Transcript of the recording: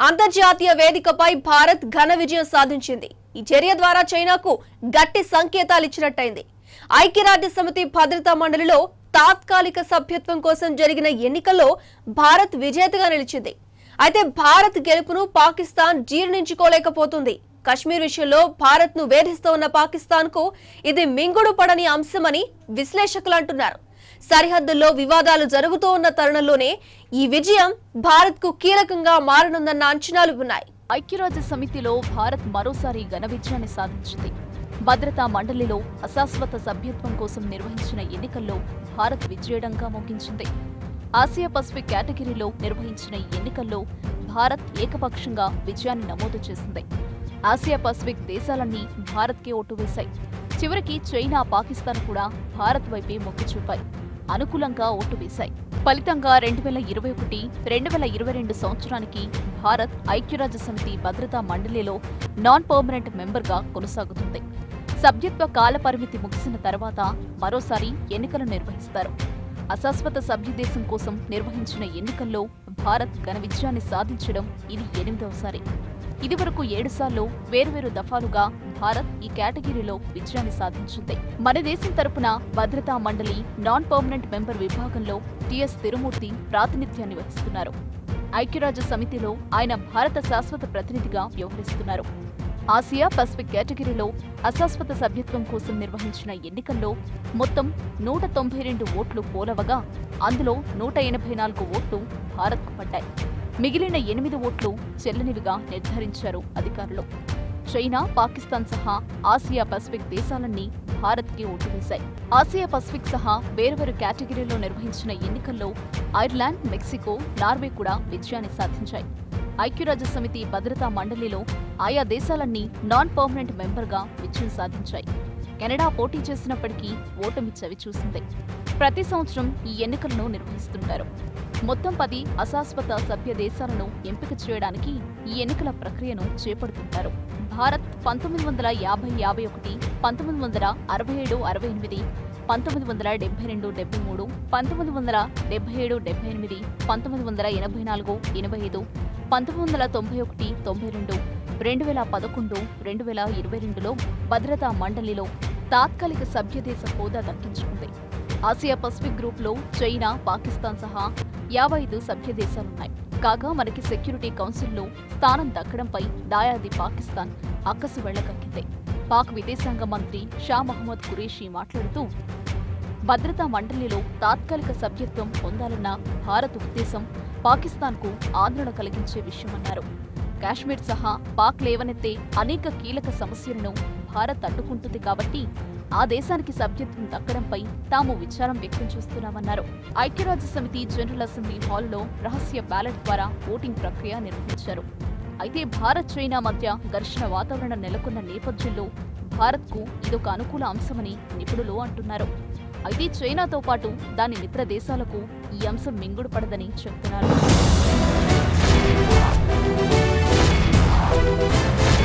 అంతర్జాతీయ వేదికపై భారత్ ఘన విజయం సాధించింది ఈ చర్య ద్వారా చైనాకు గట్టి సంకేతాలు ఇచ్చినట్టయింది ఐక్యరాజ్య సమితి భద్రతా మండలిలో తాత్కాలిక సభ్యత్వం కోసం జరిగిన ఎన్నికల్లో భారత్ విజేతగా నిలిచింది అయితే భారత్ గెలుపును పాకిస్తాన్ జీర్ణించుకోలేకపోతుంది కశ్మీర్ విషయంలో భారత్ ను వేధిస్తోన్న పాకిస్తాన్ కు ఇది మింగుడు పడని అంశమని విశ్లేషకులు అంటున్నారు సరిహద్దుల్లో వివాదాలు జరుగుతూ ఉన్న తరుణంలోనే ఈ విజయం భారత్ కు కీలకంగా మారనుందన్న అంచనాలు ఉన్నాయి ఐక్యరాజ్య సమితిలో భారత్ మరోసారి ఘన విజయాన్ని సాధించింది భద్రతా మండలిలో అశాశ్వత సభ్యత్వం కోసం నిర్వహించిన ఎన్నికల్లో భారత్ విజయడంగా ముగించింది ఆసియా పసిఫిక్ కేటగిరీలో నిర్వహించిన ఈ ఎన్నికల్లో భారత్ ఏకపక్షంగా విజయాన్ని నమోదు చేసింది ఆసియా పసిఫిక్ దేశాలన్నీ భారత్కే ఓటు వేశాయి చివరికి చైనా పాకిస్తాన్ కూడా భారత్ వైపే మొగ్గు చూపాయి అనుకూలంగా ఓటు వేశాయి ఫలితంగా రెండు వేల ఇరవై ఒకటి రెండు వేల ఇరవై రెండు సంవత్సరానికి భారత్ ఐక్యరాజ్య సమితి భద్రతా మండలిలో నాన్ పర్మనెంట్ మెంబర్గా కొనసాగుతుంది సభ్యత్వ కాల పరిమితి ముగిసిన తర్వాత మరోసారి ఎన్నికలు నిర్వహిస్తారు అశాశ్వత సభ్య దేశం కోసం నిర్వహించిన ఎన్నికల్లో భారత్ ఘన విజయాన్ని సాధించడం ఇది ఎనిమిదవసారి ఇదివరకు ఏడుసార్లు వేర్వేరు దఫాలుగా భారత్ ఈ కేటగిరీలో విజయాన్ని సాధించింది మన దేశం తరపున భద్రతా మండలి నాన్ పర్మనెంట్ మెంబర్ విభాగంలో టిఎస్ తిరుమూర్తి ప్రాతినిధ్యాన్ని వహిస్తున్నారు ఐక్యరాజ్య సమితిలో ఆయన భారత శాశ్వత ప్రతినిధిగా వ్యవహరిస్తున్నారు ఆసియా పసిఫిక్ కేటగిరీలో అశాశ్వత సభ్యత్వం కోసం నిర్వహించిన ఎన్నికల్లో మొత్తం నూట తొంభై రెండు ఓట్లు పోలవగా అందులో నూట ఎనభై నాలుగు ఓట్లు భారత్కు పడ్డాయి మిగిలిన ఎనిమిది ఓట్లు చెల్లనివిగా నిర్ధారించారు అధికారులు చైనా పాకిస్తాన్ సహా ఆసియా పసిఫిక్ దేశాలన్నీ భారత్కి ఓటు వేశాయి ఆసియా పసిఫిక్ సహా వేర్వేరు కేటగిరీలో నిర్వహించిన ఎన్నికల్లో ఐర్లాండ్ మెక్సికో నార్వే కూడా విజయాన్ని సాధించాయి ఐక్యరాజ్య సమితి భద్రతా మండలిలో ఆయా దేశాలన్నీ నాన్ పర్మనెంట్ మెంబర్గా విజయం సాధించాయి కెనడా పోటీ చేసినప్పటికీ ఓటమి చవిచూసింది ప్రతి సంవత్సరం ఈ ఎన్నికలను నిర్వహిస్తుంటారు మొత్తం పది అశాశ్వత సభ్య దేశాలను ఎంపిక చేయడానికి ఈ ఎన్నికల ప్రక్రియను చేపడుతుంటారు భారత్ పంతొమ్మిది వందల యాభై యాభై ఒకటి పంతొమ్మిది వందల అరవై ఏడు అరవై ఎనిమిది పంతొమ్మిది వందల డెబ్బై రెండు డెబ్బై మూడు పంతొమ్మిది వందల డెబ్బై ఏడు డెబ్బై ఎనిమిది పంతొమ్మిది వందల ఎనభై నాలుగు ఎనభై ఐదు పంతొమ్మిది వందల తొంభై ఒకటి తొంభై రెండు రెండు వేల పదకొండు రెండు వేల ఇరవై రెండులో భద్రతా మండలిలో తాత్కాలిక సభ్యదేశ హోదా దక్కించుకుంది ఆసియా పసిఫిక్ గ్రూప్లో చైనా పాకిస్తాన్ సహా యాభై ఐదు సభ్య దేశాలున్నాయి కాగా మనకి సెక్యూరిటీ కౌన్సిల్లో స్థానం దక్కడంపై దాయాది పాకిస్తాన్ అక్కసు వెళ్లకక్కింది పాక్ విదేశాంగ మంత్రి షా మహమ్మద్ ఖురేషీ మాట్లాడుతూ భద్రతా మండలిలో తాత్కాలిక సభ్యత్వం పొందాలన్న భారత్ ఉద్దేశం పాకిస్తాన్కు ఆందోళన కలిగించే విషయమన్నారు కాశ్మీర్ సహా పాక్ లేవనెత్తే అనేక కీలక సమస్యలను భారత్ అడ్డుకుంటుంది కాబట్టి ఆ దేశానికి సభ్యత్వం దక్కడంపై తాము విచారం వ్యక్తం చేస్తున్నామన్నారు ఐక్యరాజ్య సమితి జనరల్ అసెంబ్లీ హాల్లో రహస్య బ్యాలెట్ ద్వారా ఓటింగ్ ప్రక్రియ నిర్వహించారు అయితే భారత్ చైనా మధ్య ఘర్షణ వాతావరణం నెలకొన్న నేపథ్యంలో భారత్కు ఇదొక అనుకూల అంశమని నిపుణులు అంటున్నారు అయితే చైనాతో పాటు దాని మిత్ర దేశాలకు ఈ అంశం మింగుడు పడదని చెప్తున్నారు